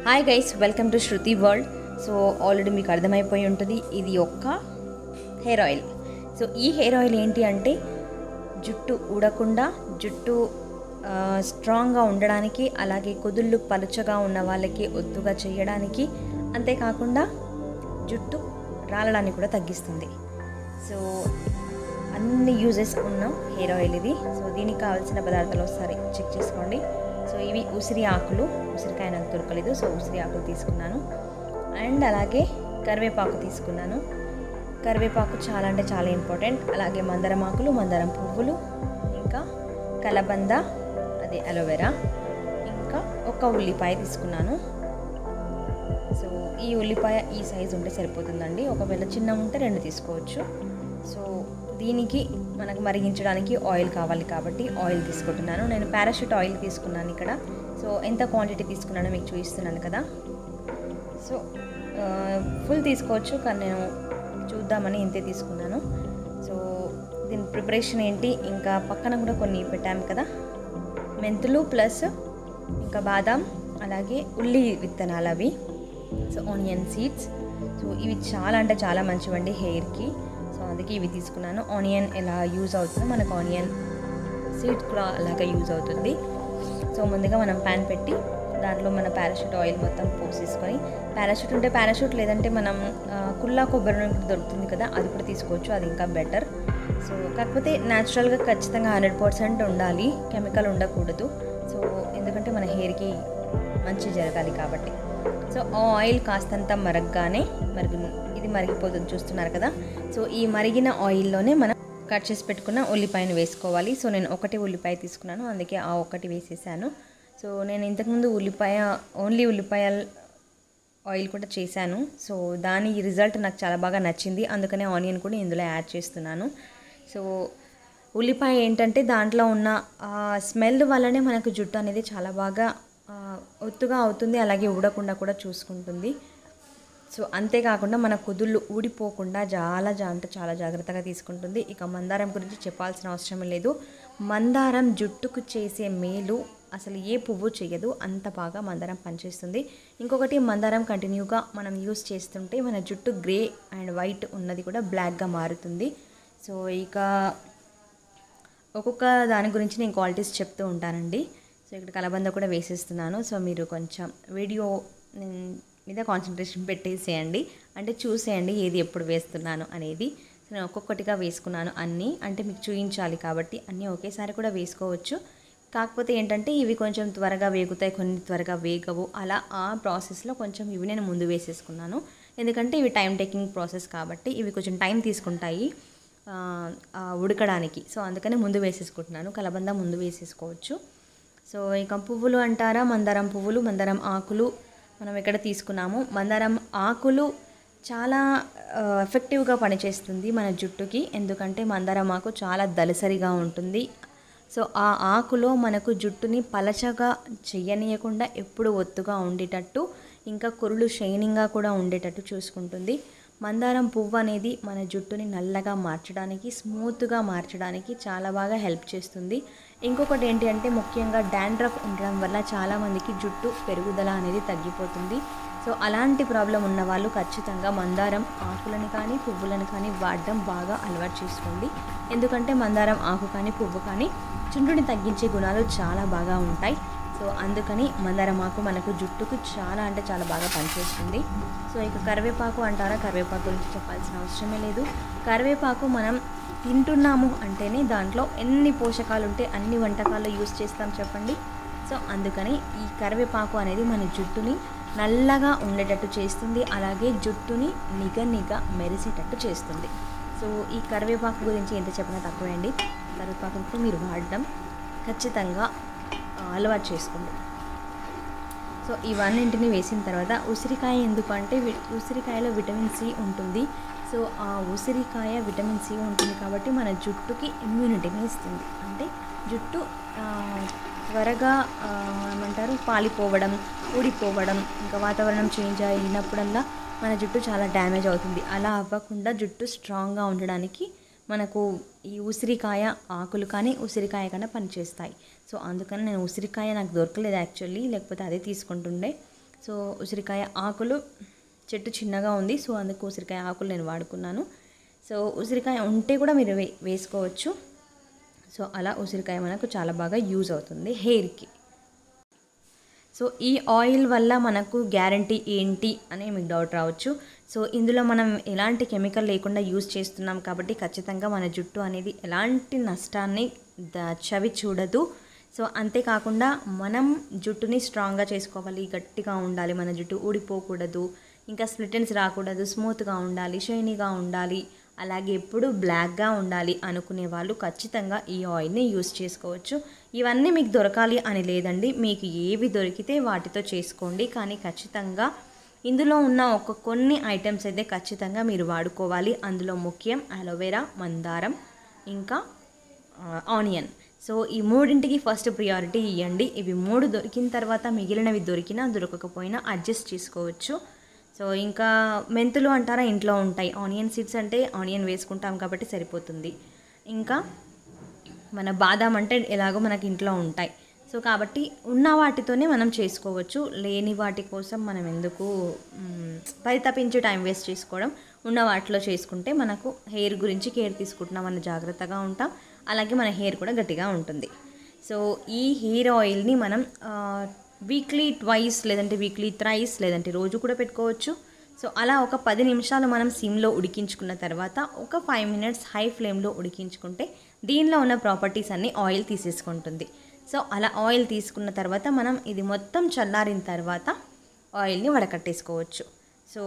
hi guys welcome to Shruti world so already మీకు అర్థమైపోయి ఉంటుంది ఇది ఒక్క హెయిర్ ఆయిల్ సో ఈ హెయిర్ ఆయిల్ ఏంటి అంటే జుట్టు ఊడకుండా జుట్టు ఆ, స్ట్రాంగ్గా ఉండడానికి అలాగే కుదుళ్ళు పలుచగా ఉన్న వాళ్ళకి ఒత్తుగా చేయడానికి అంతేకాకుండా జుట్టు రాలడాన్ని కూడా తగ్గిస్తుంది సో అన్ని యూజెస్ ఉన్న హెయిర్ ఆయిల్ ఇది సో దీనికి కావాల్సిన పదార్థాలు ఒకసారి చెక్ చేసుకోండి సో ఇవి ఉసిరి ఆకులు ఉసిరికాయ నాకు దొరకలేదు సో ఉసిరి ఆకులు తీసుకున్నాను అండ్ అలాగే కరివేపాకు తీసుకున్నాను కరివేపాకు చాలా అంటే చాలా ఇంపార్టెంట్ అలాగే మందారం ఆకులు మందారం పువ్వులు ఇంకా కలబంద అదే అలోవెరా ఇంకా ఒక ఉల్లిపాయ తీసుకున్నాను సో ఈ ఉల్లిపాయ ఈ సైజు ఉంటే సరిపోతుందండి ఒకవేళ చిన్న ఉంటే రెండు తీసుకోవచ్చు సో దీనికి మనకు మరిగించడానికి ఆయిల్ కావాలి కాబట్టి ఆయిల్ తీసుకుంటున్నాను నేను పారాషూట్ ఆయిల్ తీసుకున్నాను ఇక్కడ సో ఎంత క్వాంటిటీ తీసుకున్నానో మీకు చూపిస్తున్నాను కదా సో ఫుల్ తీసుకోవచ్చు కానీ నేను చూద్దామని ఇంతే తీసుకున్నాను సో దీని ప్రిపరేషన్ ఏంటి ఇంకా పక్కన కూడా కొన్ని పెట్టాము కదా మెంతులు ప్లస్ ఇంకా బాదాం అలాగే ఉల్లి విత్తనాలు అవి సో ఆనియన్ సీడ్స్ సో ఇవి చాలా అంటే చాలా మంచివండి హెయిర్కి సో అందుకే ఇవి తీసుకున్నాను ఆనియన్ ఎలా యూజ్ అవుతుందో మనకు ఆనియన్ సీడ్స్ కూడా అలాగే యూజ్ అవుతుంది సో ముందుగా మనం ప్యాన్ పెట్టి దాంట్లో మన పారాషూట్ ఆయిల్ మొత్తం పోసేసుకొని పారాషూట్ ఉంటే పారాషూట్ లేదంటే మనం ఆ, కుల్లా కొబ్బరి నూనె కూడా దొరుకుతుంది కదా అది కూడా తీసుకోవచ్చు అది ఇంకా బెటర్ సో కాకపోతే న్యాచురల్గా ఖచ్చితంగా హండ్రెడ్ పర్సెంట్ ఉండాలి కెమికల్ ఉండకూడదు సో ఎందుకంటే మన హెయిర్కి మంచి జరగాలి కాబట్టి సో ఆ ఆయిల్ కాస్తంత మరగగానే మరుగు ఇది మరిగిపోతుంది చూస్తున్నారు కదా సో ఈ మరిగిన ఆయిల్లోనే మనం కట్ చేసి పెట్టుకున్న ఉల్లిపాయను వేసుకోవాలి సో నేను ఒకటి ఉల్లిపాయ తీసుకున్నాను అందుకే ఆ ఒకటి వేసేసాను సో నేను ఇంతకుముందు ఉల్లిపాయ ఓన్లీ ఉల్లిపాయ ఆయిల్ కూడా చేశాను సో దాని రిజల్ట్ నాకు చాలా బాగా నచ్చింది అందుకనే ఆనియన్ కూడా ఇందులో యాడ్ చేస్తున్నాను సో ఉల్లిపాయ ఏంటంటే దాంట్లో ఉన్న ఆ స్మెల్ వల్లనే మనకు జుట్టు అనేది చాలా బాగా ఆ, ఒత్తుగా అవుతుంది అలాగే ఊడకుండా కూడా చూసుకుంటుంది సో అంతేకాకుండా మన కుదుళ్ళు ఊడిపోకుండా చాలా జా అంటే చాలా జాగ్రత్తగా తీసుకుంటుంది ఇక మందారం గురించి చెప్పాల్సిన అవసరం లేదు మందారం జుట్టుకు చేసే మేలు అసలు ఏ పువ్వు చేయదు అంత బాగా మందారం పనిచేస్తుంది ఇంకొకటి మందారం కంటిన్యూగా మనం యూస్ చేస్తుంటే మన జుట్టు గ్రే అండ్ వైట్ ఉన్నది కూడా బ్లాక్గా మారుతుంది సో ఇక ఒక్కొక్క దాని గురించి నేను క్వాలిటీస్ చెప్తూ ఉంటానండి సో ఇక్కడ కలబంద కూడా వేసేస్తున్నాను సో మీరు కొంచెం వీడియో ఉమ్, మీద కాన్సన్ట్రేషన్ పెట్టేసేయండి అంటే చూసేయండి ఏది ఎప్పుడు వేస్తున్నాను అనేది సో నేను ఒక్కొక్కటిగా వేసుకున్నాను అన్నీ అంటే మీకు చూపించాలి కాబట్టి అన్నీ ఒకేసారి కూడా వేసుకోవచ్చు కాకపోతే ఏంటంటే ఇవి కొంచెం త్వరగా వేగుతాయి కొన్ని త్వరగా వేగవు అలా ఆ ప్రాసెస్లో కొంచెం ఇవి నేను ముందు వేసేసుకున్నాను ఎందుకంటే ఇవి టైం టేకింగ్ ప్రాసెస్ కాబట్టి ఇవి కొంచెం టైం తీసుకుంటాయి ఆ, ఆ ఉడకడానికి సో అందుకని ముందు వేసేసుకుంటున్నాను కలబంద ముందు వేసేసుకోవచ్చు సో ఇక పువ్వులు అంటారా మందారం పువ్వులు మందారం ఆకులు మనం ఎక్కడ తీసుకున్నాము మందారం ఆకులు చాలా ఆ, ఎఫెక్టివ్గా పనిచేస్తుంది మన జుట్టుకి ఎందుకంటే మందారం ఆకు చాలా దలసరిగా ఉంటుంది సో ఆ ఆకులో మనకు జుట్టుని పలచగా చెయ్యనీయకుండా ఎప్పుడు ఒత్తుగా ఉండేటట్టు ఇంకా కురులు షైనింగ్గా కూడా ఉండేటట్టు చూసుకుంటుంది మందారం పువ్వు అనేది మన జుట్టుని నల్లగా మార్చడానికి స్మూత్గా మార్చడానికి చాలా బాగా హెల్ప్ చేస్తుంది ఇంకొకటి ఏంటి అంటే ముఖ్యంగా డాండ్రఫ్ ఉండడం వల్ల చాలామందికి జుట్టు పెరుగుదల అనేది తగ్గిపోతుంది సో అలాంటి ప్రాబ్లం ఉన్న వాళ్ళు ఖచ్చితంగా మందారం ఆకులను కానీ పువ్వులను కానీ వాడడం బాగా అలవాటు చేసుకోండి ఎందుకంటే మందారం ఆకు కానీ పువ్వు కానీ చుండ్రుని తగ్గించే గుణాలు చాలా బాగా ఉంటాయి సో అందుకని మందారం ఆకు మనకు జుట్టుకు చాలా అంటే చాలా బాగా పనిచేస్తుంది సో ఇక కరివేపాకు అంటారా కరివేపాకు గురించి చెప్పాల్సిన అవసరమే లేదు కరివేపాకు మనం తింటున్నాము అంటేనే దాంట్లో ఎన్ని పోషకాలు ఉంటే అన్ని వంటకాల్లో యూస్ చేస్తాం చెప్పండి సో అందుకని ఈ కరివేపాకు అనేది మన జుట్టుని నల్లగా ఉండేటట్టు చేస్తుంది అలాగే జుట్టుని నిగ నిగ మెరిసేటట్టు చేస్తుంది సో ఈ కరివేపాకు గురించి ఎంత చెప్పినా తక్కువే అండి కరివేపాకుతో మీరు వాడడం ఖచ్చితంగా ఆ, అలవాటు చేసుకోండి సో ఇవన్నింటిని వేసిన తర్వాత ఉసిరికాయ ఎందుకు అంటే వి- ఉసిరికాయలో విటమిన్ సి ఉంటుంది సో ఆ ఉసిరికాయ విటమిన్ సి ఉంటుంది కాబట్టి మన జుట్టుకి ఇమ్యూనిటీని ఇస్తుంది అంటే జుట్టు ఆ, త్వరగా ఆ, ఏమంటారు పాలిపోవడం ఊడిపోవడం ఇంకా వాతావరణం చేంజ్ అయినప్పుడల్లా మన జుట్టు చాలా డ్యామేజ్ అవుతుంది అలా అవ్వకుండా జుట్టు స్ట్రాంగ్గా ఉండడానికి మనకు ఈ ఉసిరికాయ ఆకులు కానీ ఉసిరికాయ కన్నా పనిచేస్తాయి సో అందుకని నేను ఉసిరికాయ నాకు దొరకలేదు యాక్చువల్లీ లేకపోతే అదే తీసుకుంటుండే సో ఉసిరికాయ ఆకులు చెట్టు చిన్నగా ఉంది సో అందుకు ఉసిరికాయ ఆకులు నేను వాడుకున్నాను సో ఉసిరికాయ ఉంటే కూడా మీరు వే వేసుకోవచ్చు సో అలా ఉసిరికాయ మనకు చాలా బాగా యూజ్ అవుతుంది హెయిర్కి సో ఈ ఆయిల్ వల్ల మనకు గ్యారంటీ ఏంటి అని మీకు డౌట్ రావచ్చు సో ఇందులో మనం ఎలాంటి కెమికల్ లేకుండా యూజ్ చేస్తున్నాం కాబట్టి ఖచ్చితంగా మన జుట్టు అనేది ఎలాంటి నష్టాన్ని ద- చవి చూడదు సో అంతేకాకుండా మనం జుట్టుని స్ట్రాంగ్గా చేసుకోవాలి గట్టిగా ఉండాలి మన జుట్టు ఊడిపోకూడదు ఇంకా స్ప్లిటెన్స్ రాకూడదు స్మూత్గా ఉండాలి షైనీగా ఉండాలి అలాగే ఎప్పుడు బ్లాక్గా ఉండాలి అనుకునే వాళ్ళు ఖచ్చితంగా ఈ ఆయిల్ని యూస్ చేసుకోవచ్చు ఇవన్నీ మీకు దొరకాలి అని లేదండి మీకు ఏవి దొరికితే వాటితో చేసుకోండి కానీ ఖచ్చితంగా ఇందులో ఉన్న ఒక కొన్ని ఐటమ్స్ అయితే ఖచ్చితంగా మీరు వాడుకోవాలి అందులో ముఖ్యం అలోవెరా మందారం ఇంకా ఆనియన్ సో ఈ మూడింటికి ఫస్ట్ ప్రియారిటీ ఇవ్వండి ఇవి మూడు దొరికిన తర్వాత మిగిలినవి దొరికినా దొరకకపోయినా అడ్జస్ట్ చేసుకోవచ్చు సో ఇంకా మెంతులు అంటారా ఇంట్లో ఉంటాయి ఆనియన్ సీడ్స్ అంటే ఆనియన్ వేసుకుంటాం కాబట్టి సరిపోతుంది ఇంకా మన బాదాం అంటే ఎలాగో మనకి ఇంట్లో ఉంటాయి సో కాబట్టి ఉన్న వాటితోనే మనం చేసుకోవచ్చు లేని వాటి కోసం మనం ఎందుకు మ్, పరితపించి టైం వేస్ట్ చేసుకోవడం ఉన్న వాటిలో చేసుకుంటే మనకు హెయిర్ గురించి కేర్ తీసుకుంటున్నాం మన జాగ్రత్తగా ఉంటాం అలాగే మన హెయిర్ కూడా గట్టిగా ఉంటుంది సో ఈ హెయిర్ ఆయిల్ని మనం వీక్లీ ట్వైస్ లేదంటే వీక్లీ థ్రైస్ లేదంటే రోజు కూడా పెట్టుకోవచ్చు సో అలా ఒక పది నిమిషాలు మనం సిమ్లో ఉడికించుకున్న తర్వాత ఒక ఫైవ్ మినిట్స్ హై ఫ్లేమ్లో ఉడికించుకుంటే దీనిలో ఉన్న ప్రాపర్టీస్ అన్నీ ఆయిల్ తీసేసుకుంటుంది సో అలా ఆయిల్ తీసుకున్న తర్వాత మనం ఇది మొత్తం చల్లారిన తర్వాత ఆయిల్ని వడకట్టేసుకోవచ్చు సో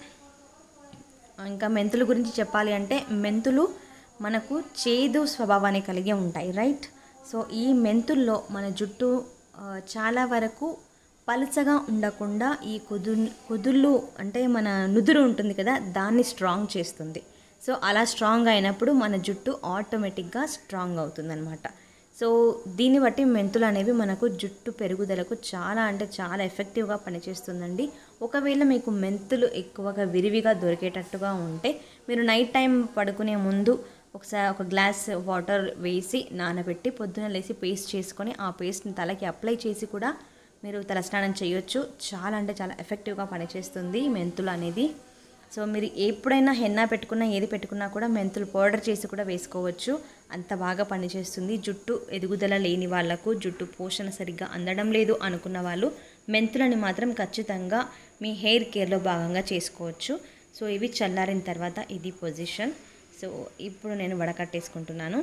ఇంకా మెంతుల గురించి చెప్పాలి అంటే మెంతులు మనకు చేదు స్వభావాన్ని కలిగి ఉంటాయి రైట్ సో ఈ మెంతుల్లో మన జుట్టు ఆ, చాలా వరకు పలచగా ఉండకుండా ఈ కుదు కుదుళ్ళు అంటే మన నుదురు ఉంటుంది కదా దాన్ని స్ట్రాంగ్ చేస్తుంది సో అలా స్ట్రాంగ్ అయినప్పుడు మన జుట్టు ఆటోమేటిక్గా స్ట్రాంగ్ అవుతుందన్నమాట సో దీన్ని బట్టి మెంతులు అనేవి మనకు జుట్టు పెరుగుదలకు చాలా అంటే చాలా ఎఫెక్టివ్గా పనిచేస్తుందండి ఒకవేళ మీకు మెంతులు ఎక్కువగా విరివిగా దొరికేటట్టుగా ఉంటే మీరు నైట్ టైం పడుకునే ముందు ఒకసారి ఒక గ్లాస్ వాటర్ వేసి నానబెట్టి పొద్దున లేసి పేస్ట్ చేసుకొని ఆ పేస్ట్ని తలకి అప్లై చేసి కూడా మీరు తలస్నానం చేయొచ్చు చాలా అంటే చాలా ఎఫెక్టివ్గా పనిచేస్తుంది మెంతులు అనేది సో మీరు ఎప్పుడైనా హెన్నా పెట్టుకున్నా ఏది పెట్టుకున్నా కూడా మెంతులు పౌడర్ చేసి కూడా వేసుకోవచ్చు అంత బాగా పనిచేస్తుంది జుట్టు ఎదుగుదల లేని వాళ్ళకు జుట్టు పోషణ సరిగ్గా అందడం లేదు అనుకున్న వాళ్ళు మెంతులని మాత్రం ఖచ్చితంగా మీ హెయిర్ కేర్లో భాగంగా చేసుకోవచ్చు సో ఇవి చల్లారిన తర్వాత ఇది పొజిషన్ సో ఇప్పుడు నేను వడకట్టేసుకుంటున్నాను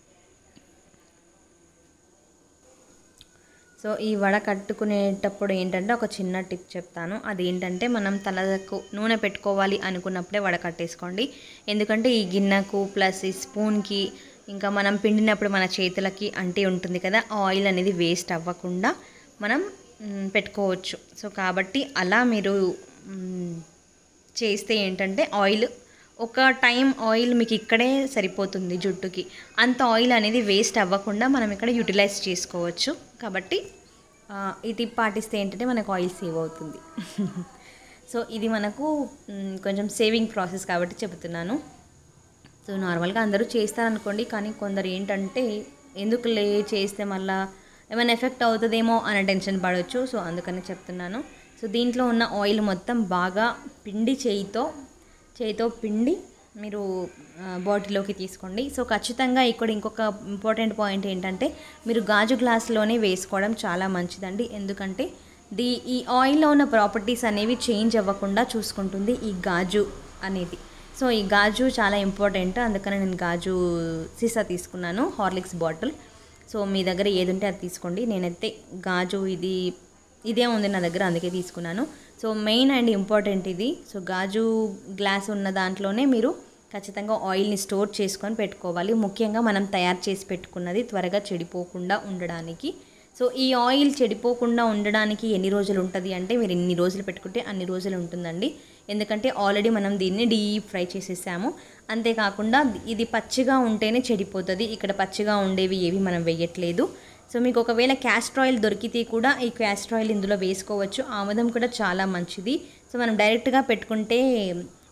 సో ఈ వడ కట్టుకునేటప్పుడు ఏంటంటే ఒక చిన్న టిప్ చెప్తాను అది ఏంటంటే మనం తలకు నూనె పెట్టుకోవాలి అనుకున్నప్పుడే వడ కట్టేసుకోండి ఎందుకంటే ఈ గిన్నెకు ప్లస్ ఈ స్పూన్కి ఇంకా మనం పిండినప్పుడు మన చేతులకి అంటి ఉంటుంది కదా ఆ ఆయిల్ అనేది వేస్ట్ అవ్వకుండా మనం మ్, పెట్టుకోవచ్చు సో కాబట్టి అలా మీరు మ్, చేస్తే ఏంటంటే ఆయిల్ ఒక టైం ఆయిల్ మీకు ఇక్కడే సరిపోతుంది జుట్టుకి అంత ఆయిల్ అనేది వేస్ట్ అవ్వకుండా మనం ఇక్కడ యూటిలైజ్ చేసుకోవచ్చు కాబట్టి ఆ, ఈ టిప్ పాటిస్తే ఏంటంటే మనకు ఆయిల్ సేవ్ అవుతుంది సో ఇది మనకు మ్, కొంచెం సేవింగ్ ప్రాసెస్ కాబట్టి చెబుతున్నాను సో నార్మల్గా అందరూ చేస్తారనుకోండి కానీ కొందరు ఏంటంటే ఎందుకు లే చేస్తే మళ్ళా ఏమైనా ఎఫెక్ట్ అవుతుందేమో అనే టెన్షన్ పడవచ్చు సో అందుకని చెప్తున్నాను సో దీంట్లో ఉన్న ఆయిల్ మొత్తం బాగా పిండి చేయితో చేయితో పిండి మీరు ఆ, బాటిల్లోకి తీసుకోండి సో ఖచ్చితంగా ఇక్కడ ఇంకొక ఇంపార్టెంట్ పాయింట్ ఏంటంటే మీరు గాజు గ్లాస్లోనే వేసుకోవడం చాలా మంచిదండి ఎందుకంటే ది ఈ ఆయిల్లో ఉన్న ప్రాపర్టీస్ అనేవి చేంజ్ అవ్వకుండా చూసుకుంటుంది ఈ గాజు అనేది సో ఈ గాజు చాలా ఇంపార్టెంట్ అందుకని నేను గాజు సీసా తీసుకున్నాను హార్లిక్స్ బాటిల్ సో మీ దగ్గర ఏది ఉంటే అది తీసుకోండి నేనైతే గాజు ఇది ఇదే ఉంది నా దగ్గర అందుకే తీసుకున్నాను సో మెయిన్ అండ్ ఇంపార్టెంట్ ఇది సో గాజు గ్లాస్ ఉన్న దాంట్లోనే మీరు ఖచ్చితంగా ఆయిల్ని స్టోర్ చేసుకొని పెట్టుకోవాలి ముఖ్యంగా మనం తయారు చేసి పెట్టుకున్నది త్వరగా చెడిపోకుండా ఉండడానికి సో ఈ ఆయిల్ చెడిపోకుండా ఉండడానికి ఎన్ని రోజులు ఉంటుంది అంటే మీరు ఎన్ని రోజులు పెట్టుకుంటే అన్ని రోజులు ఉంటుందండి ఎందుకంటే ఆల్రెడీ మనం దీన్ని డీప్ ఫ్రై చేసేసాము అంతేకాకుండా ఇది పచ్చిగా ఉంటేనే చెడిపోతుంది ఇక్కడ పచ్చిగా ఉండేవి ఏవి మనం వేయట్లేదు సో మీకు ఒకవేళ క్యాస్టర్ ఆయిల్ దొరికితే కూడా ఈ క్యాస్టర్ ఆయిల్ ఇందులో వేసుకోవచ్చు ఆముదం కూడా చాలా మంచిది సో మనం డైరెక్ట్గా పెట్టుకుంటే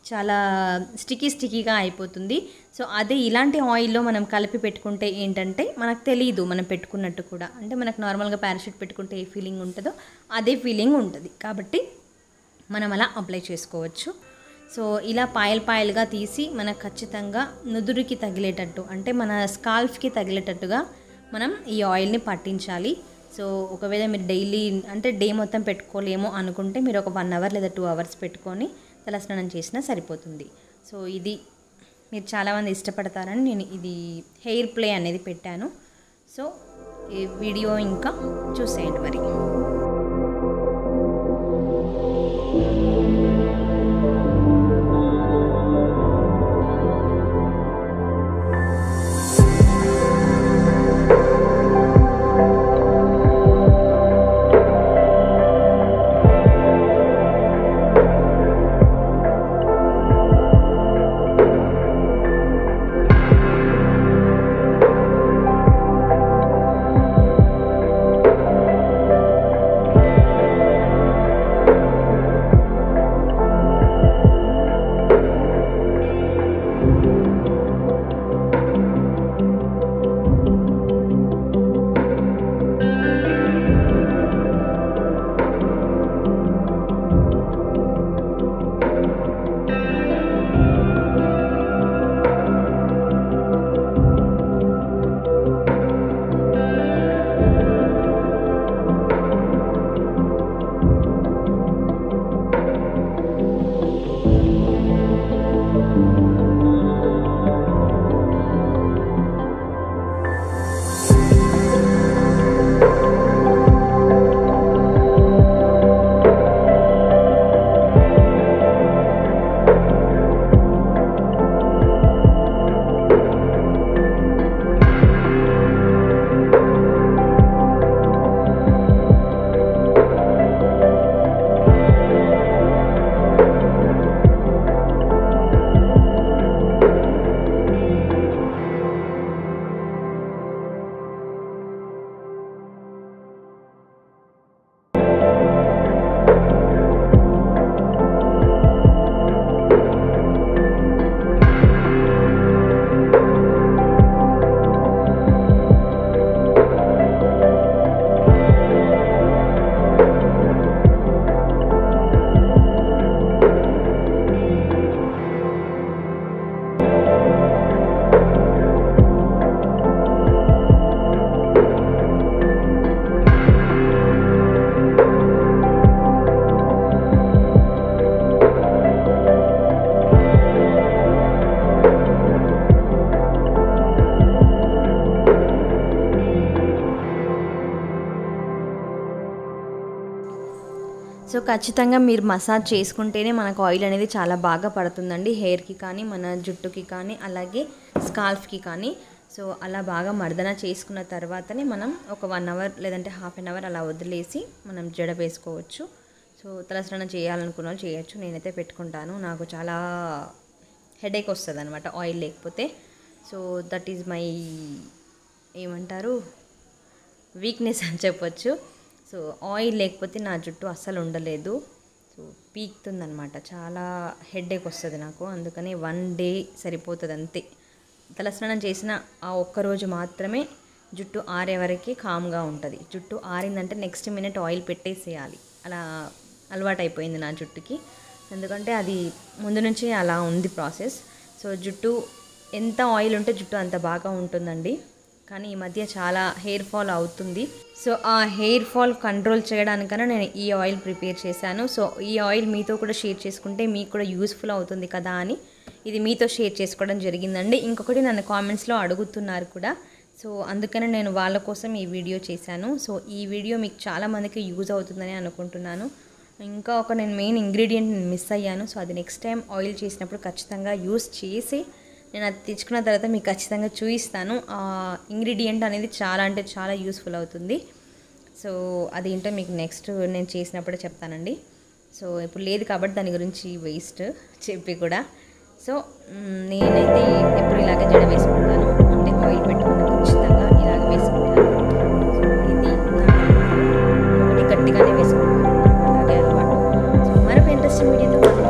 చాలా స్టికీ స్టికీగా అయిపోతుంది సో అదే ఇలాంటి ఆయిల్లో మనం కలిపి పెట్టుకుంటే ఏంటంటే మనకు తెలియదు మనం పెట్టుకున్నట్టు కూడా అంటే మనకు నార్మల్గా పారాషూట్ పెట్టుకుంటే ఏ ఫీలింగ్ ఉంటుందో అదే ఫీలింగ్ ఉంటుంది కాబట్టి మనం అలా అప్లై చేసుకోవచ్చు సో ఇలా పాయల్ పాయలుగా తీసి మనకు ఖచ్చితంగా నుదురుకి తగిలేటట్టు అంటే మన స్కాల్ఫ్కి తగిలేటట్టుగా మనం ఈ ఆయిల్ని పట్టించాలి సో ఒకవేళ మీరు డైలీ అంటే డే మొత్తం పెట్టుకోలేమో అనుకుంటే మీరు ఒక వన్ అవర్ లేదా టూ అవర్స్ పెట్టుకొని తలస్నానం చేసినా సరిపోతుంది సో ఇది మీరు చాలామంది ఇష్టపడతారని నేను ఇది హెయిర్ ప్లే అనేది పెట్టాను సో ఈ వీడియో ఇంకా చూసేయండి మరి సో ఖచ్చితంగా మీరు మసాజ్ చేసుకుంటేనే మనకు ఆయిల్ అనేది చాలా బాగా పడుతుందండి హెయిర్కి కానీ మన జుట్టుకి కానీ అలాగే స్కాల్ఫ్కి కానీ సో అలా బాగా మర్దన చేసుకున్న తర్వాతనే మనం ఒక వన్ అవర్ లేదంటే హాఫ్ అన్ అవర్ అలా వదిలేసి మనం జడ వేసుకోవచ్చు సో తలస్నానం చేయాలనుకున్న వాళ్ళు చేయొచ్చు నేనైతే పెట్టుకుంటాను నాకు చాలా హెడేక్ వస్తుంది అనమాట ఆయిల్ లేకపోతే సో దట్ ఈజ్ మై ఏమంటారు వీక్నెస్ అని చెప్పొచ్చు సో ఆయిల్ లేకపోతే నా జుట్టు అస్సలు ఉండలేదు సో పీక్తుందనమాట చాలా హెడేక్ వస్తుంది నాకు అందుకని వన్ డే సరిపోతుంది అంతే తలస్నానం చేసిన ఆ ఒక్క రోజు మాత్రమే జుట్టు ఆరే వరకు కామ్గా ఉంటుంది జుట్టు ఆరిందంటే నెక్స్ట్ మినిట్ ఆయిల్ పెట్టేసేయాలి అలా అలవాటైపోయింది నా జుట్టుకి ఎందుకంటే అది ముందు నుంచి అలా ఉంది ప్రాసెస్ సో జుట్టు ఎంత ఆయిల్ ఉంటే జుట్టు అంత బాగా ఉంటుందండి కానీ ఈ మధ్య చాలా హెయిర్ ఫాల్ అవుతుంది సో ఆ హెయిర్ ఫాల్ కంట్రోల్ చేయడానికన్నా నేను ఈ ఆయిల్ ప్రిపేర్ చేశాను సో ఈ ఆయిల్ మీతో కూడా షేర్ చేసుకుంటే మీకు కూడా యూస్ఫుల్ అవుతుంది కదా అని ఇది మీతో షేర్ చేసుకోవడం జరిగిందండి ఇంకొకటి నన్ను కామెంట్స్లో అడుగుతున్నారు కూడా సో అందుకనే నేను వాళ్ళ కోసం ఈ వీడియో చేశాను సో ఈ వీడియో మీకు చాలా మందికి యూజ్ అవుతుందని అనుకుంటున్నాను ఇంకా ఒక నేను మెయిన్ ఇంగ్రీడియంట్ మిస్ అయ్యాను సో అది నెక్స్ట్ టైం ఆయిల్ చేసినప్పుడు ఖచ్చితంగా యూస్ చేసి నేను అది తెచ్చుకున్న తర్వాత మీకు ఖచ్చితంగా చూపిస్తాను ఆ ఇంగ్రీడియంట్ అనేది చాలా అంటే చాలా యూస్ఫుల్ అవుతుంది సో అదేంటో మీకు నెక్స్ట్ నేను చేసినప్పుడే చెప్తానండి సో ఇప్పుడు లేదు కాబట్టి దాని గురించి వేస్ట్ చెప్పి కూడా సో మ్, నేనైతే ఎప్పుడు ఇలాగే జడ వేసుకుంటాను అంటే ఆయిల్ పెట్టుకుని ఖచ్చితంగా ఇలాగ వేసుకుంటాను సో ఇది నా ఒకటి గట్టిగానే వేసుకుంటాను అలాగే అలవాటు సో మరొక ఇంట్రెస్టింగ్ వీడియోతో మళ్ళీ